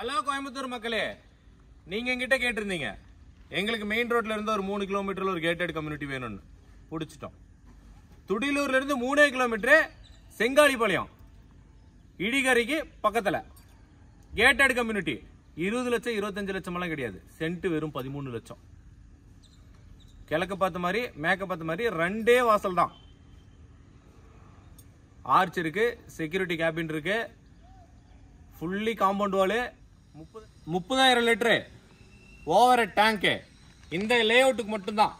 hello Coimbatore மக்களே நீங்க எங்கிட்ட கேட்டிருந்தீங்க எங்களுக்கு மெயின் ரோட்ல இருந்து ஒரு மூணு கிலோமீட்டர்ல ஒரு கேட்டட் கம்யூனிட்டி வேணும்னு பிடிச்சிட்டோம் துடிலூர்ல இருந்து மூணே கிலோமீட்டர் செங்காலிபாளையம் இடிகரைக்கு பக்கத்துல கேட்டட் கம்யூனிட்டி இருபது லட்சம் இருபத்தஞ்சு லட்சம் எல்லாம் கிடையாது சென்ட் வெறும் பதிமூணு லட்சம் கிழக்க பார்த்த மாதிரி மேக்க பார்த்த மாதிரி ரெண்டே வாசல் தான் ஆர்ச் இருக்கு செக்யூரிட்டி கேபின் இருக்கு ஃபுல்லி காம்பவுண்ட் வாலு முப்பது முப்பதாயிரம் லிட்டரு ஓவர் டேங்க்கு இந்த லே அவுட்டுக்கு மட்டும்தான்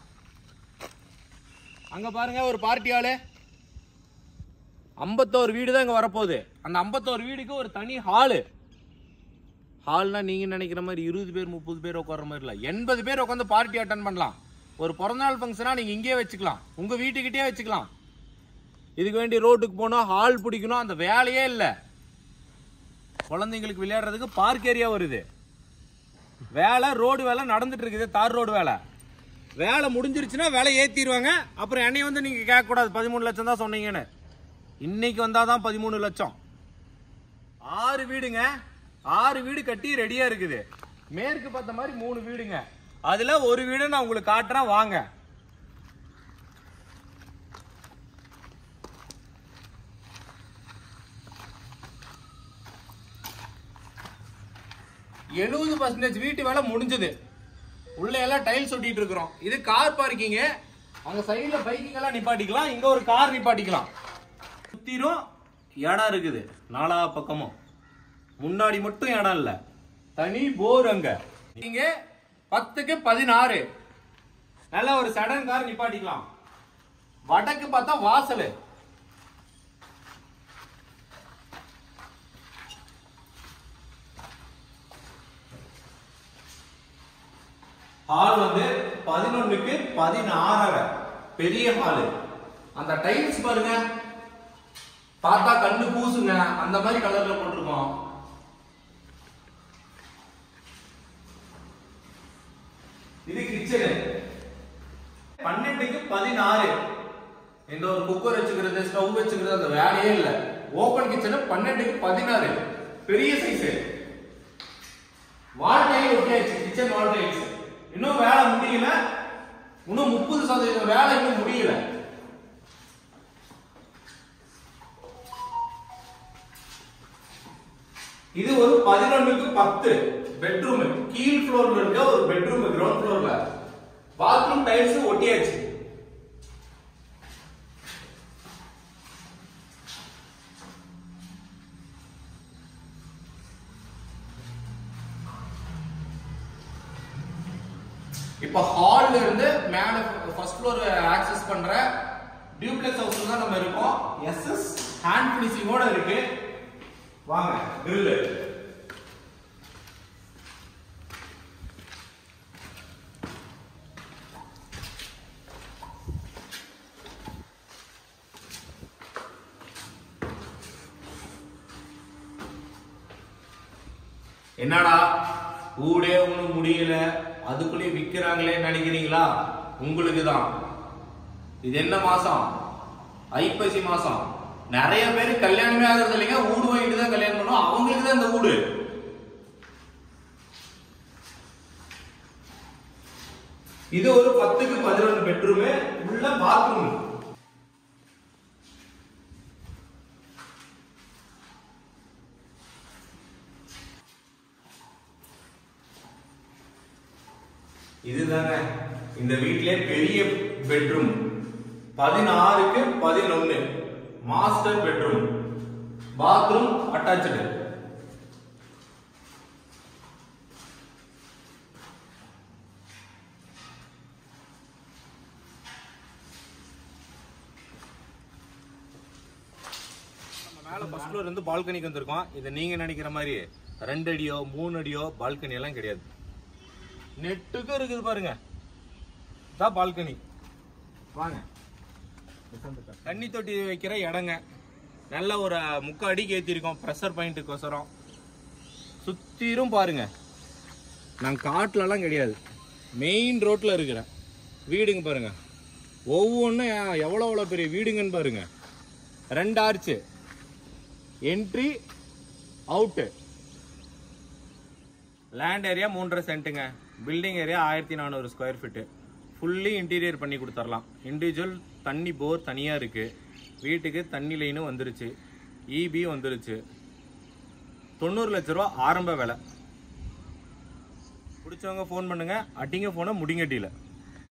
அங்க பாருங்க ஒரு பார்ட்டி ஹாலு ஐம்பத்தோரு வீடு தான் இங்க வரப்போகுது அந்த ஐம்பத்தோரு வீடுக்கு ஒரு தனி ஹாலு ஹால்னா நீங்க நினைக்கிற மாதிரி இருபது பேர் முப்பது பேர் உட்கார்ற மாதிரி இல்ல எண்பது பேர் உட்காந்து பார்ட்டி அட்டன் பண்ணலாம் ஒரு பிறந்தநாள் ஃபங்க்ஷனா நீங்க இங்கேயே வச்சுக்கலாம் உங்க வீட்டுக்கிட்டே வச்சுக்கலாம் இதுக்கு வேண்டி ரோட்டுக்கு போனா ஹால் பிடிக்கணும் அந்த வேலையே இல்லை குழந்தைங்களுக்கு விளையாடுறதுக்கு பார்க் ஏரியா வருது வேலை ரோடு வேலை நடந்துட்டு இருக்குது தார் ரோடு வேலை வேலை முடிஞ்சிருச்சுன்னா வேலை ஏத்திடுவாங்க அப்புறம் என்னைய வந்து நீங்க கேட்க கூடாது பதிமூணு லட்சம் தான் சொன்னீங்கன்னு இன்னைக்கு வந்தாதான் பதிமூணு லட்சம் ஆறு வீடுங்க ஆறு வீடு கட்டி ரெடியா இருக்குது மேற்கு பார்த்த மாதிரி மூணு வீடுங்க அதுல ஒரு வீடு நான் உங்களுக்கு காட்டுறேன் வாங்க எழுபது பர்சன்டேஜ் வீட்டு வேலை முடிஞ்சது உள்ள எல்லாம் டைல்ஸ் ஒட்டிட்டு இருக்கிறோம் இது கார் பார்க்கிங் அங்க சைடுல பைக்கிங் எல்லாம் நிப்பாட்டிக்கலாம் இங்க ஒரு கார் நிப்பாட்டிக்கலாம் சுத்திரும் இடம் இருக்குது நாலா பக்கமும் முன்னாடி மட்டும் இடம் இல்ல தனி போர் அங்க நீங்க பத்துக்கு பதினாறு நல்ல ஒரு சடன் கார் நிப்பாட்டிக்கலாம் வடக்கு பார்த்தா வாசல் ஹால் வந்து பதினொன்னுக்கு பதினாறரை பெரிய ஹால் அந்த டைல்ஸ் பாருங்க பார்த்தா கண்ணு பூசுங்க அந்த மாதிரி கலர்ல போட்டிருக்கோம் இது கிச்சனு பன்னெண்டுக்கு பதினாறு இந்த ஒரு குக்கர் வச்சுக்கிறது ஸ்டவ் வச்சுக்கிறது அந்த வேலையே இல்ல ஓபன் கிச்சனு பன்னெண்டுக்கு பதினாறு பெரிய சைஸ் வால் டைல் ஒட்டியாச்சு கிச்சன் வால் டைல்ஸ் இன்னும் வேலை முடியல இன்னும் முப்பது சதவீதம் வேலை இன்னும் முடியல இது ஒரு பதினொன்னுக்கு பத்து பெட்ரூம் கீழ் ஃப்ளோர்ல இருக்க ஒரு பெட்ரூம் கிரவுண்ட் ஃப்ளோர்ல பாத்ரூம் டைல்ஸ் ஒட்டியாச்சு இப்ப ஹால்ல இருந்து மேல ஃபர்ஸ்ட் ஃப்ளோர் ஆக்சஸ் பண்ற டியூப்ளெக்ஸ் ஹவுஸ்ல தான் நம்ம இருக்கோம் எஸ்எஸ் ஹேண்ட் ஃபினிஷிங்கோட இருக்கு வாங்க grill என்னடா ஊடே ஒண்ணும் முடியல அதுக்குள்ளேயே விக்கிறாங்களே நினைக்கிறீங்களா உங்களுக்கு தான் இது என்ன மாசம் ஐப்பசி மாசம் நிறைய பேர் கல்யாணமே ஆகுறது இல்லைங்க ஊடு வாங்கிட்டு தான் கல்யாணம் பண்ணுவோம் அவங்களுக்கு தான் இந்த ஊடு இது ஒரு பத்துக்கு பதினொன்று பெட்ரூம் உள்ள பாத்ரூம் இதுதாங்க இந்த வீட்டிலே பெரிய பெட்ரூம் பதினாறுக்கு பதினொன்னு மாஸ்டர் பெட்ரூம் பாத்ரூம் அட்டாச்சு மேல ஃபர்ஸ்ட் ஃப்ளோர் இருந்து பால்கனிக்கு வந்திருக்கோம் இது நீங்க நினைக்கிற மாதிரி ரெண்டு அடியோ மூணு அடியோ பால்கனி எல்லாம் கிடையாது நெட்டுக்கும் இருக்குது பாருங்க இதான் பால்கனி வாங்க தண்ணி தொட்டி வைக்கிற இடங்க நல்ல ஒரு முக்கா அடிக்கு ஏத்திருக்கோம் ப்ரெஷர் பாயிண்ட்டுக்கோசரம் சுத்திரும் பாருங்க நான் காட்டுலலாம் கிடையாது மெயின் ரோட்ல இருக்கிறேன் வீடுங்க பாருங்க ஒவ்வொன்றும் எவ்வளோ எவ்வளோ பெரிய வீடுங்கன்னு பாருங்க ரெண்டு arch entry out land area மூன்றரை சென்ட்டுங்க பில்டிங் ஏரியா ஆயிரத்தி நானூறு ஸ்கொயர் ஃபீட்டு ஃபுல்லி இன்டீரியர் பண்ணி கொடுத்துர்லாம் இண்டிவிஜுவல் தண்ணி போர் தனியாக இருக்குது வீட்டுக்கு தண்ணி லைனும் வந்துருச்சு இபி வந்துருச்சு தொண்ணூறு லட்ச ரூபா ஆரம்ப விலை பிடிச்சவங்க ஃபோன் பண்ணுங்க அட்டிங்க ஃபோனை முடிங்கட்டியில்